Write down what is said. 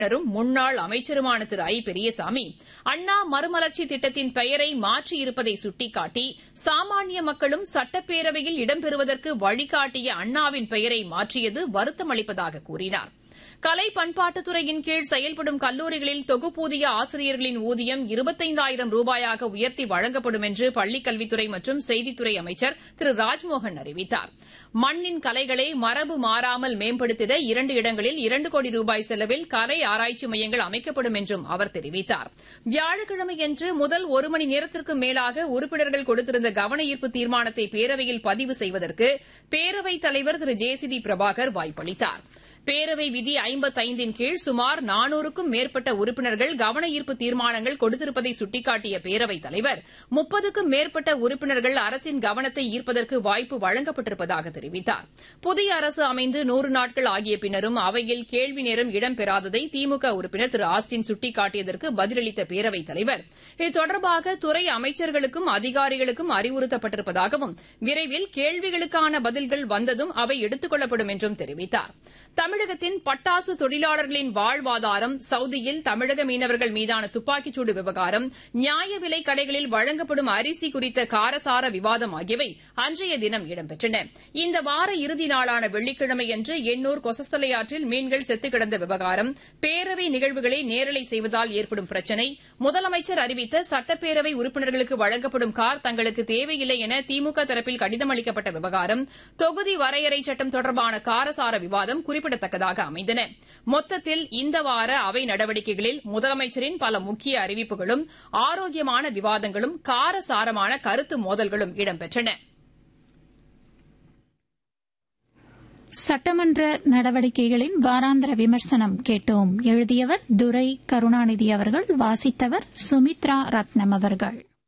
ரும் முன்னாள் அமைச்சருமான திரு ஐ பெரியசாமி அண்ணா மறுமலர்ச்சி திட்டத்தின் பெயரை மாற்றியிருப்பதை சுட்டிக்காட்டி சாமானிய மக்களும் சட்டப்பேரவையில் இடம்பெறுவதற்கு வழிகாட்டிய அண்ணாவின் பெயரை மாற்றியது வருத்தமளிப்பதாக கூறினார் கலை பண்பாட்டுத்துறையின் கீழ் செயல்படும் கல்லூரிகளில் தொகுப்பூதிய ஆசிரியர்களின் ஊதியம் இருபத்தைந்தாயிரம் ரூபாயாக உயர்த்தி வழங்கப்படும் என்று பள்ளிக்கல்வித்துறை மற்றும் செய்தித்துறை அமைச்சர் திரு ராஜ்மோகன் அறிவித்தார் மண்ணின் கலைகளை மரபு மாறாமல் மேம்படுத்திட இரண்டு இடங்களில் இரண்டு கோடி ரூபாய் செலவில் கலை ஆராய்ச்சி மையங்கள் அமைக்கப்படும் என்றும் அவர் தெரிவித்தார் வியாழக்கிழமையன்று முதல் ஒரு மணி நேரத்திற்கு மேலாக உறுப்பினர்கள் கொடுத்திருந்த கவன ஈர்ப்பு தீர்மானத்தை பேரவையில் பதிவு செய்வதற்கு பேரவைத் தலைவர் Thiru J C D Prabhakar வாய்ப்பளித்தார் பேரவை விதி ஐம்பத்தைந்தின் கீழ் சுமார் நானூறுக்கும் மேற்பட்ட உறுப்பினர்கள் கவன ஈர்ப்பு தீர்மானங்கள் கொடுத்திருப்பதை சுட்டிக்காட்டிய பேரவைத் தலைவர் முப்பதுக்கும் மேற்பட்ட உறுப்பினர்கள் அரசின் கவனத்தை ஈர்ப்பதற்கு வாய்ப்பு வழங்கப்பட்டிருப்பதாக தெரிவித்தார் புதிய அரசு அமைந்து நூறு நாட்கள் ஆகிய பின்னரும் அவையில் கேள்வி நேரம் இடம்பெறாததை திமுக உறுப்பினர் திரு ஆஸ்டின் சுட்டிக்காட்டியதற்கு பதிலளித்த பேரவைத் தலைவர் இது தொடர்பாக துறை அமைச்சர்களுக்கும் அதிகாரிகளுக்கும் அறிவுறுத்தப்பட்டிருப்பதாகவும் விரைவில் கேள்விகளுக்கான பதில்கள் வந்ததும் அவை எடுத்துக் கொள்ளப்படும் என்றும் தெரிவித்தார் தமிழகத்தின் பட்டாசு தொழிலாளர்களின் வாழ்வாதாரம் சவுதியில் தமிழக மீனவர்கள் மீதான துப்பாக்கிச்சூடு விவகாரம் நியாய விலைக் கடைகளில் வழங்கப்படும் அரிசி குறித்த காரசார விவாதம் ஆகியவை அன்றைய தினம் இடம்பெற்றன இந்த வார இறுதி நாளான வெள்ளிக்கிழமையன்று எண்ணூர் கொசஸ்தலை ஆற்றில் மீன்கள் செத்துக் கிடந்த விவகாரம் பேரவை நிகழ்வுகளை நேரலை செய்வதால் ஏற்படும் பிரச்சினை முதலமைச்சர் அறிவித்த சட்டப்பேரவை உறுப்பினர்களுக்கு வழங்கப்படும் கார் தங்களுக்கு தேவையில்லை என திமுக தரப்பில் கடிதம் அளிக்கப்பட்ட விவகாரம் தொகுதி வரையறை சட்டம் தொடர்பான காரசார விவாதம் குறிப்பிடத்தக்கதாக அமைந்தன மொத்தத்தில் இந்த வார அவை நடவடிக்கைகளில் முதலமைச்சரின் பல முக்கிய அறிவிப்புகளும் ஆரோக்கியமான விவாதங்களும் காரசாரமான கருத்து மோதல்களும் இடம்பெற்றன சட்டமன்ற நடவடிக்கைகளின் வாராந்திர விமர்சனம் கேட்டோம் எழுதியவர் துரை கருணாநிதி அவர்கள் வாசித்தவர் சுமித்ரா ரத்னம் அவர்கள்